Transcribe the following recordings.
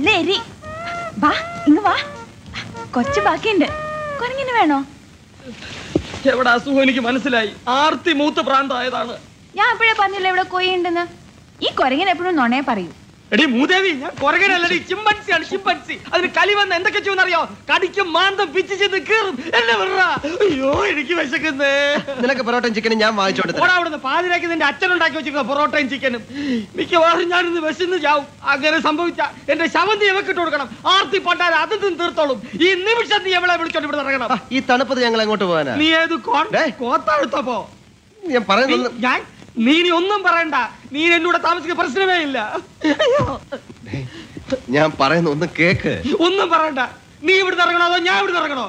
നല്ല എരി വാ ഇങ്ങ് വാ കൊച്ചു ബാക്കിയുണ്ട് കുരങ്ങിന് വേണോ എവിടെ അസുഖം എനിക്ക് മനസ്സിലായി ആർത്തി മൂത്ത് പ്രാന്തായതാണ് ഞാൻ എപ്പോഴേ പറഞ്ഞില്ല ഇവിടെ കൊയ്യ ഉണ്ടെന്ന് ഈ കുരങ്ങിന് എപ്പോഴും നുണയെ പറയൂ എടി മൂദേവി ഞാൻ കൊരകനല്ലടി ചിമ്പൻസിയാണ് ചിമ്പൻസി അതിന് കലി വന്ന് എന്തൊക്കെ ചെയ്യുമെന്നറിയോ കടിക്കും മാന്തം പിച്ച് ചെയ്ത് കീറും എന്നെ വിടറാ അയ്യോ എനിക്ക് വിശക്കുന്നേ നിനക്ക് പൊറോട്ടയും ചിക്കനും ഞാൻ വാങ്ങിച്ചോണ്ട് ഓടാ തരാം അവിടുന്ന് പാതിരാക്കി നിന്റെ അച്ഛൻ ഉണ്ടാക്കി വെച്ചിരുന്ന പൊറോട്ടയും ചിക്കനും മിക്കവാറും ഞാനിന്ന് വിശന്ന് ചാവും അങ്ങനെ സംഭവിച്ച എന്റെ ശവന്തി എവക്കിട്ട് കൊടുക്കണം ആർത്തി പണ്ടാൽ അത് തിന്ന് തീർത്തോളും ഈ നിമിഷം നീ എവളെ വിളിച്ചോണ്ട് ഇവിടെ ഇറങ്ങണം ആ, ഈ തണുപ്പത്ത് ഞങ്ങൾ എങ്ങോട്ട് പോകാനാ നീ ഏത് കോൺ ഡേ. കോത്താഴുത്തപ്പോ ഞാൻ പറയുന്നത് നീ- ഞാൻ നീ ഇനി ഒന്നും പറയണ്ട നീ എന്നൂടെ താമസിക്കുന്ന പ്രശ്നമേ ഇല്ല അയ്യോ. ഡേയ്, ഞാൻ പറയുന്ന ഒന്ന് കേക്ക് ഒന്നും പറയണ്ട നീ ഇവിടുന്ന് ഇറങ്ങണോ അതോ ഞാൻ ഇവിടുന്ന് ഇറങ്ങണോ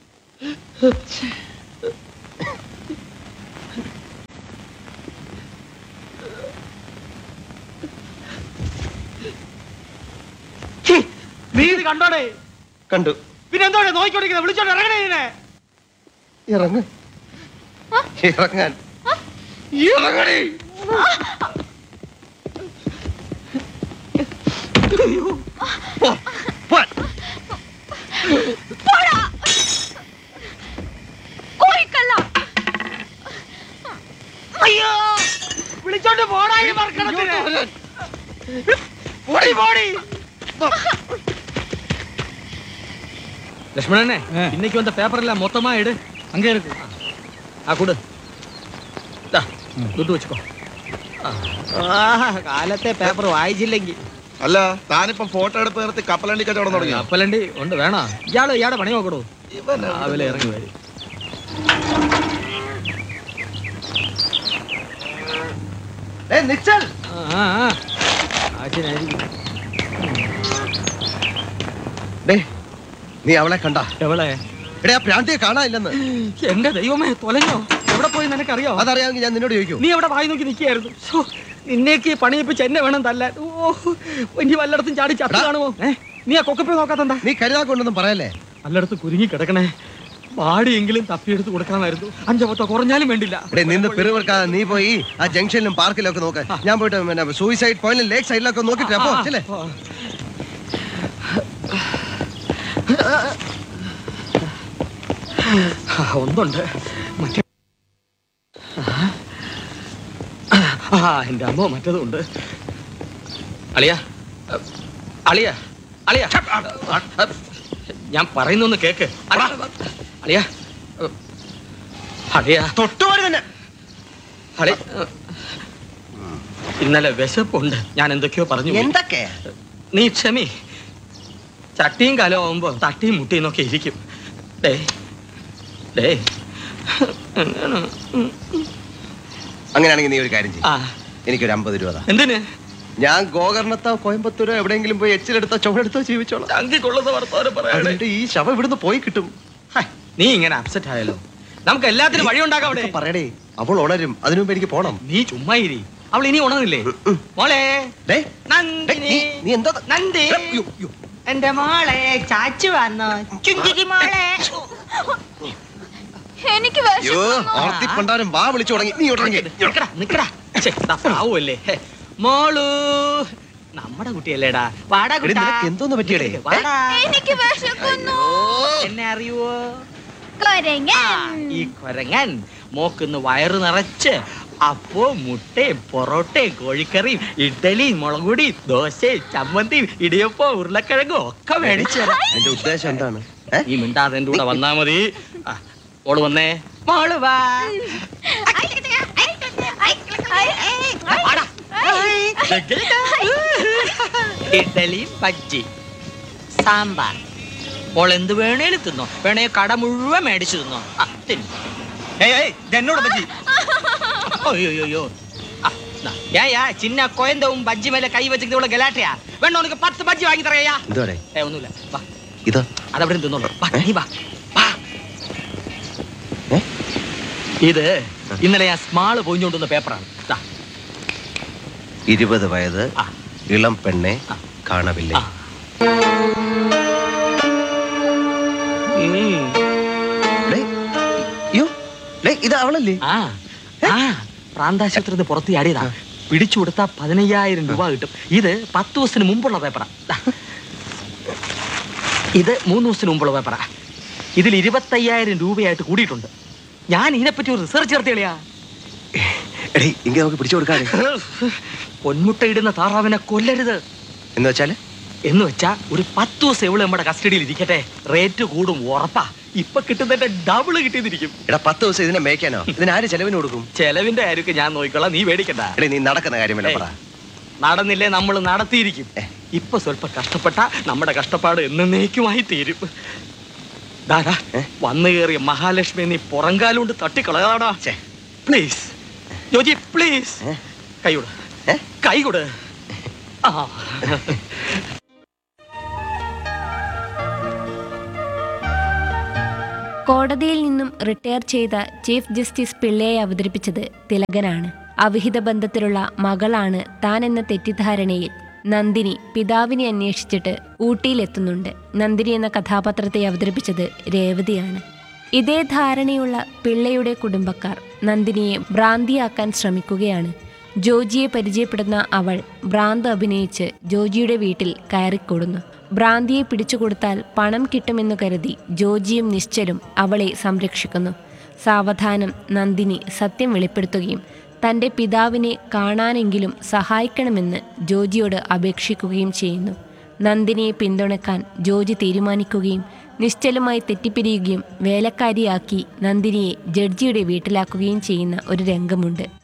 ഛീ, നീ ഇത് കണ്ടോടെ കണ്ടു പിന്നെ എന്തോടെ നോക്കിക്കൊണ്ടിരിക്കുന്നത് വിളിച്ചോണ്ട് ഇറങ്ങണേ ഇതിനെ ഇറങ്ങ് ഇറങ്ങാൻ ഇറങ്ങണേ പോ, പോ. കോഴിക്കള്ള അയ്യോ വിളിച്ചോണ്ട് പോടായി മറക്കണത്തിന് പോടി പോടി லட்சுமணனே இன்னைக்கு வந்த பேப்பர் எல்லாம் மொத்தமா எடு அங்க இருக்கு ஆ கொடு ദാ, ദുട്ട് വെച്ചോ കാലത്തെ പേപ്പർ വായിച്ചില്ലെങ്കിൽ അല്ല താനിപ്പം ഫോട്ടോ എടുപ്പ് നിർത്തി കപ്പലണ്ടി കച്ചവടം തുടങ്ങി കപ്പലണ്ടി ഉണ്ട് വേണോ ഇയാള് ഇയാടെ പണി നോക്കണോ രാവിലെ ഇറങ്ങി വരും ഏയ്, നിശ്ചൽ ആ, ആ, ആ. ആശിനായിരിക്കും. ഡേ നീ അവളെ കണ്ട എവളെ എടേ ആ പ്രാന്തിയെ കാണാനില്ലെന്ന് എന്റെ ദൈവമേ തൊലഞ്ഞോ എവിടെ പോയി നിനക്കറിയോ അതറിയാമെങ്കിൽ ഞാൻ നിന്നോട് ചോദിക്കൂ നീ എവിടെ വായി നോക്കി നിൽക്കുകയായിരുന്നു ശ്ശോ, നിന്നേക്ക് പണിയിപ്പിച്ച് എന്നെ വേണം തല്ലാൻ ഓ ഇനി വല്ലയിടത്തും ചാടി ചത്തു എടാ. കാണുമോ ഏ നീ ആ കൊക്കപ്പി നോക്കാത്തഎന്താ നീ കരുതാക്കൊണ്ടൊന്നും പറയല്ലേ വല്ലയിടത്ത് കുരുങ്ങി കിടക്കണേ പാടിയെങ്കിലും തപ്പിയെടുത്ത് കൊടുക്കാമായിരുന്നു അഞ്ചോ പത്തോ കുറഞ്ഞാലും വേണ്ടില്ല ഇവിടെ നിന്ന് പിറുവിറക്കാതെ നീ പോയി ആ ജംഗ്ഷനിലും പാർക്കിലും ഒക്കെ നോക്ക് ഞാൻ പോയിട്ട് പിന്നെ സൂയിസൈഡ് പോയിന്റിലും ലേക്ക് സൈഡിലൊക്കെ നോക്കിട്ട് അപ്പോ ചെല്ലേ ആ, ഒന്നുണ്ട് മറ്റേ ആ എന്റെ അമ്മ മറ്റതും ഉണ്ട് അളിയ അളിയ അളിയ ഞാൻ പറയുന്നൊന്ന് കേക്ക് അളിയ അളിയ തൊട്ടുപോലെ തന്നെ അളി ഇന്നലെ വിശപ്പുണ്ട് ഞാൻ എന്തൊക്കെയോ പറഞ്ഞു പോയി. എന്തൊക്കെ നീ ക്ഷമി ചട്ടിയും കാലം ആവുമ്പോ തട്ടിയും മുട്ടിയും ഒക്കെ ഇരിക്കും ഡേ ഡേ അങ്ങനെ. ഉം. അങ്ങനെയാണെങ്കിൽ നീ ഒരു കാര്യം ചെയ്യും ആ എനിക്കൊരു അമ്പത് രൂപ താ. എന്തിന് ഞാൻ ഗോകർണത്തോ കോയമ്പത്തൂരോ എവിടെയെങ്കിലും പോയി എച്ചിലെടുത്തോ ചുവടെടുത്തോ ജീവിച്ചോളാം ചങ്കി കൊള്ളുന്ന വർത്തമാനം പറയാതെ എന്നിട്ട് ഈ ശവം ഇവിടുന്ന് പോയി കിട്ടും ഹൈ, നീ ഇങ്ങനെ അപ്സെറ്റ് ആയാലോ നമുക്ക് എല്ലാത്തിനും വഴി ഉണ്ടാക്കാം അവിടെ ഇതൊക്കെ പറയടേ അവൾ ഉണരും അതിനു മുമ്പ് എനിക്ക് പോണം നീ ചുമ്മാ ഇരി അവൾ ഇനി ഉണർന്നില്ലേ മോളെ ഡേ നന്ദിനി നീ നീ എന്താ നന്ദി യ്യോ, യ്യോ. എന്റെ മോളെ ചാച്ചു വന്നോ ചുഞ്ചിരി മോളെ എനിക്ക് അയ്യോ ആർത്തി പണ്ടാരം വാ വിളിച്ചു തുടങ്ങി നീ തുടങ്ങി നിക്കടാ നിക്കടാ ഛെ, ദാ പാവല്ലേ ഹെ, മോളു നമ്മുടെ കുട്ടിയല്ലേടാ വാടാ എടി, കുട്ടാ നിനക്ക് എന്തോന്ന് പറ്റിയെടേ? വാടാ എനിക്ക് വിശക്കുന്നു എന്നെ അറിയുവോ ആ, കൊരങ്ങൻ ഈ കൊരങ്ങൻ മോക്കുന്ന് വയറ് നിറച്ച് അപ്പോ മുട്ടയും പൊറോട്ടയും കോഴിക്കറിയും ഇഡ്ഡലിയും മുളകുപൊടിയും ദോശയും ചമ്മന്തിയും ഇടിയപ്പോ ഉരുളക്കിഴങ്ങും ഒക്കെ മേടിച്ചു തരാം എന്റെ ഉദ്ദേശം എന്താണ് ഏ? നീ മിണ്ടാതെ എന്റെ കൂടെ വന്നാ മതി ആ, മോള് വന്നേ മോള് വാ വാടാ. ഇഡ്ഡലിയും ബജ്ജി സാമ്പാർ മോൾ എന്ത് വേണേലും തിന്നോ വേണേ കട മുഴുവൻ മേടിച്ചു തിന്നോ ആ, തിന്ന്. ഏയ് ഏയ് എന്നോട് പറ്റി അയ്യോ യാ യാ ചിന്ന കോയന്തവും ബജ്ജി മേലെ കൈ വെച്ചിട്ട് ഇവിടെ ഗലാട്ടയാ വേണ്ട ഉനക്ക് പത്ത് ബജ്ജി വാങ്ങി തറയാ എന്തുവാടേ ഏ ഒന്നുമില്ല വാ ഇത് അതവിടെ തിന്നോളൂ വാ നീ വാ വാ ഏ? ഇത് ഇന്നലെ ഞാൻ സ്മാള് പൊഞ്ഞുകൊണ്ടുവന്ന പേപ്പറാണ് ദാ, ഇരുപത് വയത് ആ. ഇളം പെണ്ണെ ആ. കാണവില്ലേ ആ. ഉം. ഡേ, അയ്യോ ഡേ, ഇത് അവളല്ലേ ആ ആ പ്രാന്താശുപത്രി പുറത്ത് ചാടിയതാ പിടിച്ചു കൊടുത്താ പതിനയ്യായിരം രൂപ കിട്ടും ഇത് പത്ത് ദിവസത്തിന് മുമ്പുള്ള പേപ്പറാ ദാ. ഇത് മൂന്ന് ദിവസത്തിന് മുമ്പുള്ള പേപ്പറാ ഇതിൽ ഇരുപത്തയ്യായിരം രൂപയായിട്ട് കൂടിയിട്ടുണ്ട് ഞാൻ ഇതിനെപ്പറ്റി ഒരു റിസർച്ച് നടത്തിയളിയാ എടീ ഇങ്ങനെ നമുക്ക് പിടിച്ചു കൊടുക്കാതെ പൊന്മുട്ട ഇടുന്ന താറാവിനെ കൊല്ലരുത് എന്ന് വെച്ചാല് എന്ന് വെച്ചാ ഒരു പത്ത് ദിവസം എവിടെ നമ്മുടെ കസ്റ്റഡിയിൽ ഇരിക്കട്ടെ റേറ്റ് കൂടും ഉറപ്പാ ഇപ്പൊ കിട്ടുന്നതിന്റെ ഡബിള് കിട്ടിയതിരിക്കും എടാ പത്ത് ദിവസം ഇതിനെ മേയ്ക്കാനോ ഇതിന് ആര് ചെലവിന് കൊടുക്കും ചെലവിന്റെ കാര്യമൊക്കെ ഞാൻ നോക്കിക്കോളാം നീ പേടിക്കണ്ട എടേ നീ നടക്കുന്ന കാര്യമല്ല പറ നടന്നില്ലേ നമ്മൾ നടത്തിയിരിക്കും ഇപ്പൊ സ്വല്പം കഷ്ടപ്പെട്ട നമ്മുടെ കഷ്ടപ്പാട് എന്നേക്കുമായി തീരും ദാടാ ഏ? വന്നു കയറിയ മഹാലക്ഷ്മി നീ പുറങ്കാലുകൊണ്ട് തട്ടിക്കളയാടാ ഛെ. പ്ലീസ് ജോജി പ്ലീസ് ഏ? കൈകൊട് ഏ? കൈകൊട് ആ കോടതിയിൽ നിന്നും റിട്ടയർ ചെയ്ത ചീഫ് ജസ്റ്റിസ് പിള്ളയെ അവതരിപ്പിച്ചത് തിലകനാണ് അവിഹിത ബന്ധത്തിലുള്ള മകളാണ് താൻ എന്ന തെറ്റിദ്ധാരണയിൽ നന്ദിനി പിതാവിനെ അന്വേഷിച്ചിട്ട് ഊട്ടിയിലെത്തുന്നുണ്ട് നന്ദിനി എന്ന കഥാപാത്രത്തെ അവതരിപ്പിച്ചത് രേവതിയാണ് ഇതേ ധാരണയുള്ള പിള്ളയുടെ കുടുംബക്കാർ നന്ദിനിയെ ഭ്രാന്തിയാക്കാൻ ശ്രമിക്കുകയാണ് ജോജിയെ പരിചയപ്പെടുന്ന അവൾ ഭ്രാന്ത് അഭിനയിച്ച് ജോജിയുടെ വീട്ടിൽ കയറിക്കൊടുന്നു ഭ്രാന്തിയെ പിടിച്ചുകൊടുത്താൽ പണം കിട്ടുമെന്നു കരുതി ജോജിയും നിശ്ചലും അവളെ സംരക്ഷിക്കുന്നു സാവധാനം നന്ദിനി സത്യം വെളിപ്പെടുത്തുകയും തൻ്റെ പിതാവിനെ കാണാനെങ്കിലും സഹായിക്കണമെന്ന് ജോജിയോട് അപേക്ഷിക്കുകയും ചെയ്യുന്നു നന്ദിനിയെ പിന്തുണക്കാൻ ജോജി തീരുമാനിക്കുകയും നിശ്ചലമായി തെറ്റിപ്പിരിയുകയും വേലക്കാരിയാക്കി നന്ദിനിയെ ജഡ്ജിയുടെ വീട്ടിലാക്കുകയും ചെയ്യുന്ന ഒരു രംഗമുണ്ട്